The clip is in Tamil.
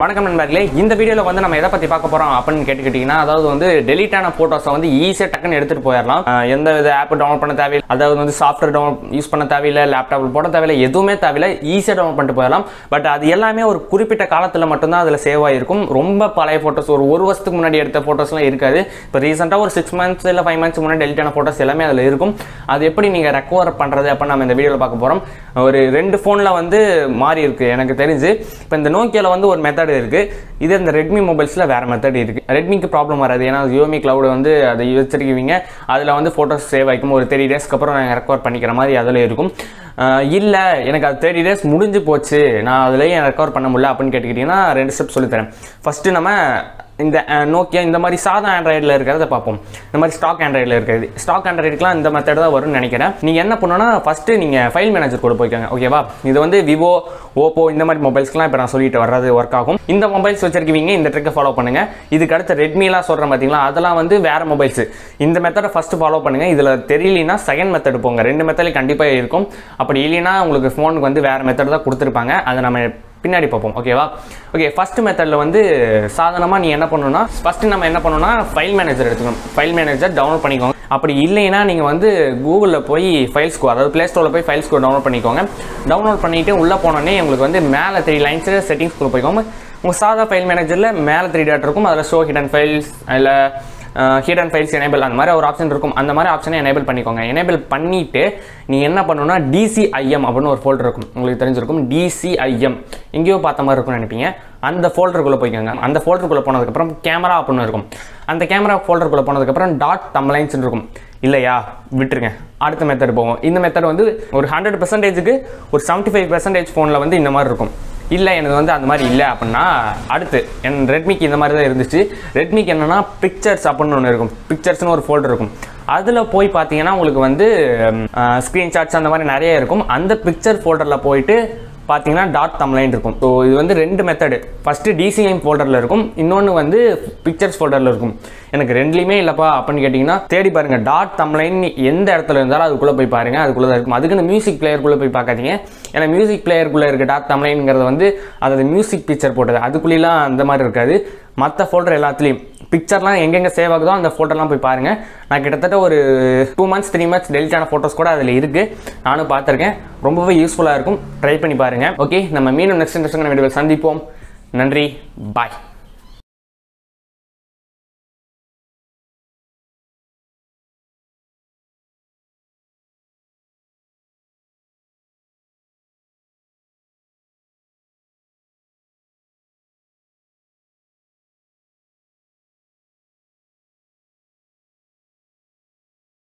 வணக்கம் நண்பர்களே இந்த வீடியோவில் வந்து நம்ம எதை பற்றி பார்க்க போகிறோம் அப்படின்னு கேட்டுக்கிட்டிங்கன்னா அதாவது வந்து டெலீட் ஆன ஃபோட்டோஸை வந்து ஈஸியாக டக்குன்னு எடுத்துகிட்டு போயிடலாம் அஹ் எந்த வித ஆப் டவுன்லோட் பண்ண தேவையில்லை அதாவது வந்து சாஃப்ட்வேர் டவுன் யூஸ் பண்ண தேவையில்லை லேப்டாப்பில் போட தேவையில்லை எதுவுமே தேவையில்லை ஈஸியாக டவுன்லோட் பண்ணிட்டு போயிடலாம் பட் அது எல்லாமே ஒரு குறிப்பிட்ட காலத்தில் மட்டும்தான் அதில் சேவ் ஆகிருக்கும் ரொம்ப பழைய ஃபோட்டோஸ் ஒரு ஒரு வருஷத்துக்கு முன்னாடி எடுத்த ஃபோட்டோஸ்லாம் இருக்காது இப்போ ரீசெண்டாக ஒரு சிக்ஸ் மந்த்ஸ் இல்லை ஃபைவ் மந்த்ஸ் முன்னாடி டெலிட் ஆன ஃபோட்டோஸ் எல்லாமே அதில் இருக்கும் அது எப்படி நீங்கள் ரெக்கவர் பண்ணுறது அப்படின்னு நம்ம இந்த வீடியோவில் பார்க்க போகிறோம் ஒரு ரெண்டு ஃபோனில் வந்து மாறி இருக்கு எனக்கு தெரிஞ்சு இப்போ இந்த நோக்கியாவில் வந்து ஒரு மெத்தட் இருக்கு இது இந்த ரெட்மி மொபைல்ஸில் வேற மெத்தட் இருக்கு ரெட்மிக்கு ப்ராப்ளம் வராது ஏன்னா யோமி கிளவுட் வந்து அதை வச்சிருக்கீங்க அதில் வந்து ஃபோட்டோஸ் சேவ் ஆகிக்கும் ஒரு த்ரீ டேஸ்க்கு அப்புறம் நாங்கள் ரெக்கவர் பண்ணிக்கிற மாதிரி அதில் இருக்கும் இல்லை எனக்கு அது தேர்ட்டி டேஸ் முடிஞ்சு போச்சு நான் அதுலேயே ரெக்கவர் பண்ண முடியல அப்படின்னு கேட்டுக்கிட்டிங்கன்னா ரெண்டு ஸ்டெப் சொல்லித்தரேன் ஃபஸ்ட்டு நம்ம இந்த நோக்கியா இந்த மாதிரி சாதா ஆண்ட்ராய்டில் இருக்கிறத பார்ப்போம் இந்த மாதிரி ஸ்டாக் ஆண்ட்ராய்டில் இருக்கிறது ஸ்டாக் ஆண்ட்ராய்டுக்குலாம் இந்த மெத்தட் தான் வரும்னு நினைக்கிறேன் நீங்கள் என்ன பண்ணணும்னா ஃபஸ்ட்டு நீங்கள் ஃபைல் மேனேஜர் கூட போய்க்கோங்க ஓகேவா இது வந்து விவோ ஓப்போ இந்த மாதிரி மொபைல்ஸ்க்குலாம் இப்போ நான் சொல்லிட்டு வர்றது ஒர்க் ஆகும் இந்த மொபைல்ஸ் வச்சிருக்கீங்க இந்த ட்ரிக்கை ஃபாலோ பண்ணுங்க இதுக்கு அடுத்து ரெட்மிலாம் சொல்கிறேன் பார்த்தீங்களா அதெல்லாம் வந்து வேறு மொபைல்ஸ் இந்த மெத்தடை ஃபஸ்ட்டு ஃபாலோ பண்ணுங்க இதில் தெரியலனா செகண்ட் மெத்தட் போங்க ரெண்டு மெத்தட்லையும் கண்டிப்பாக இருக்கும் அப்படி இல்லைன்னா உங்களுக்கு ஃபோனுக்கு வந்து வேறு மெத்தட் தான் கொடுத்துருப்பாங்க அதை நம்ம பின்னாடி பார்ப்போம் ஓகேவா ஓகே ஃபர்ஸ்ட் மெத்தடில் வந்து சாதாரணமாக நீ என்ன பண்ணணும்னா ஃபஸ்ட்டு நம்ம என்ன பண்ணணும்னா ஃபைல் மேனேஜர் எடுத்துக்கணும் ஃபைல் மேனேஜர் டவுன்லோட் பண்ணிக்கோங்க அப்படி இல்லைன்னா நீங்கள் வந்து கூகுளில் போய் ஃபைல் ஸ்கோர் அதாவது ப்ளே ஸ்டோரில் போய் ஃபைல் ஸ்கோர் டவுன்லோட் பண்ணிக்கோங்க டவுன்லோட் பண்ணிவிட்டு உள்ளே போனோடனே உங்களுக்கு வந்து மேலே த்ரீ லைன்ஸு செட்டிங்ஸ்குள்ளே போய்க்கோங்க உங்கள் சாதா ஃபைல் மேனேஜரில் மேலே த்ரீ டாட் இருக்கும் அதில் ஷோ ஹிடன் ஃபைல்ஸ் இல்லை ஹிடன் ஃபைல்ஸ் எனேபிள் அந்த மாதிரி ஒரு ஆப்ஷன் இருக்கும் அந்த மாதிரி ஆப்ஷனை எனேபிள் பண்ணிக்கோங்க எனேபிள் பண்ணிவிட்டு நீங்கள் என்ன பண்ணணும்னா டிசிஐஎம் அப்படின்னு ஒரு ஃபோல்டர் இருக்கும் உங்களுக்கு தெரிஞ்சிருக்கும் டிசிஐஎம் எங்கேயோ பார்த்த மாதிரி இருக்கும்னு நினைப்பீங்க அந்த ஃபோல்டருக்குள்ளே போய்க்கோங்க அந்த ஃபோல்டருக்குள்ளே போனதுக்கப்புறம் கேமரா அப்படின்னு இருக்கும் அந்த கேமரா ஃபோல்டருக்குள்ளே போனதுக்கப்புறம் டாட் தம்லைன்ஸ் இருக்கும் இல்லையா விட்டுருங்க அடுத்த மெத்தட் போவோம் இந்த மெத்தட் வந்து ஒரு ஹண்ட்ரட் பர்சன்டேஜுக்கு ஒரு செவன்ட்டி ஃபைவ் பர்சன்டேஜ் ஃபோனில் வந்து இந்த மாதிரி இருக்கும் இல்லை எனக்கு வந்து அந்த மாதிரி இல்லை அப்படின்னா அடுத்து என் ரெட்மிக்கு இந்த மாதிரி தான் இருந்துச்சு ரெட்மிக்கு என்னென்னா பிக்சர்ஸ் அப்படின்னு ஒன்று இருக்கும் பிக்சர்ஸ்னு ஒரு ஃபோல்டர் இருக்கும் அதில் போய் பார்த்தீங்கன்னா உங்களுக்கு வந்து ஸ்க்ரீன்ஷாட்ஸ் அந்த மாதிரி நிறைய இருக்கும் அந்த பிக்சர் ஃபோல்டரில் போயிட்டு பார்த்தீங்கன்னா டாட் தம்லைன் இருக்கும் ஸோ இது வந்து ரெண்டு மெத்தடு ஃபஸ்ட்டு டிசிஎம் ஃபோல்டரில் இருக்கும் இன்னொன்று வந்து பிக்சர்ஸ் ஃபோல்டரில் இருக்கும் எனக்கு ரெண்டுலேயுமே இல்லைப்பா அப்படின்னு கேட்டிங்கன்னா தேடி பாருங்கள் டாட் தம்லைன் எந்த இடத்துல இருந்தாலும் அதுக்குள்ளே போய் பாருங்கள் அதுக்குள்ளே தான் இருக்கும் அதுக்குன்னு மியூசிக் பிளேயருக்குள்ளே போய் பார்க்காதீங்க ஏன்னா மியூசிக் பிளேயருக்குள்ளே இருக்க டாட் தம்லைனுங்கிறது வந்து அதாவது மியூசிக் பிக்சர் போட்டது அதுக்குள்ளேலாம் அந்த மாதிரி இருக்காது மற்ற ஃபோல்டர் எல்லாத்துலேயும் பிக்சர்லாம் எங்கெங்கே சேவ் ஆகுதோ அந்த ஃபோட்டோலாம் போய் பாருங்கள் நான் கிட்டத்தட்ட ஒரு two months three months delete ஆன ஃபோட்டோஸ் கூட அதில் இருக்குது நானும் பார்த்துருக்கேன் ரொம்பவே யூஸ்ஃபுல்லாக இருக்கும் ட்ரை பண்ணி பாருங்கள் ஓகே நம்ம மீண்டும் நெக்ஸ்ட் இன்ட்ரெஸ்டான வீடியோவில் சந்திப்போம் நன்றி பாய்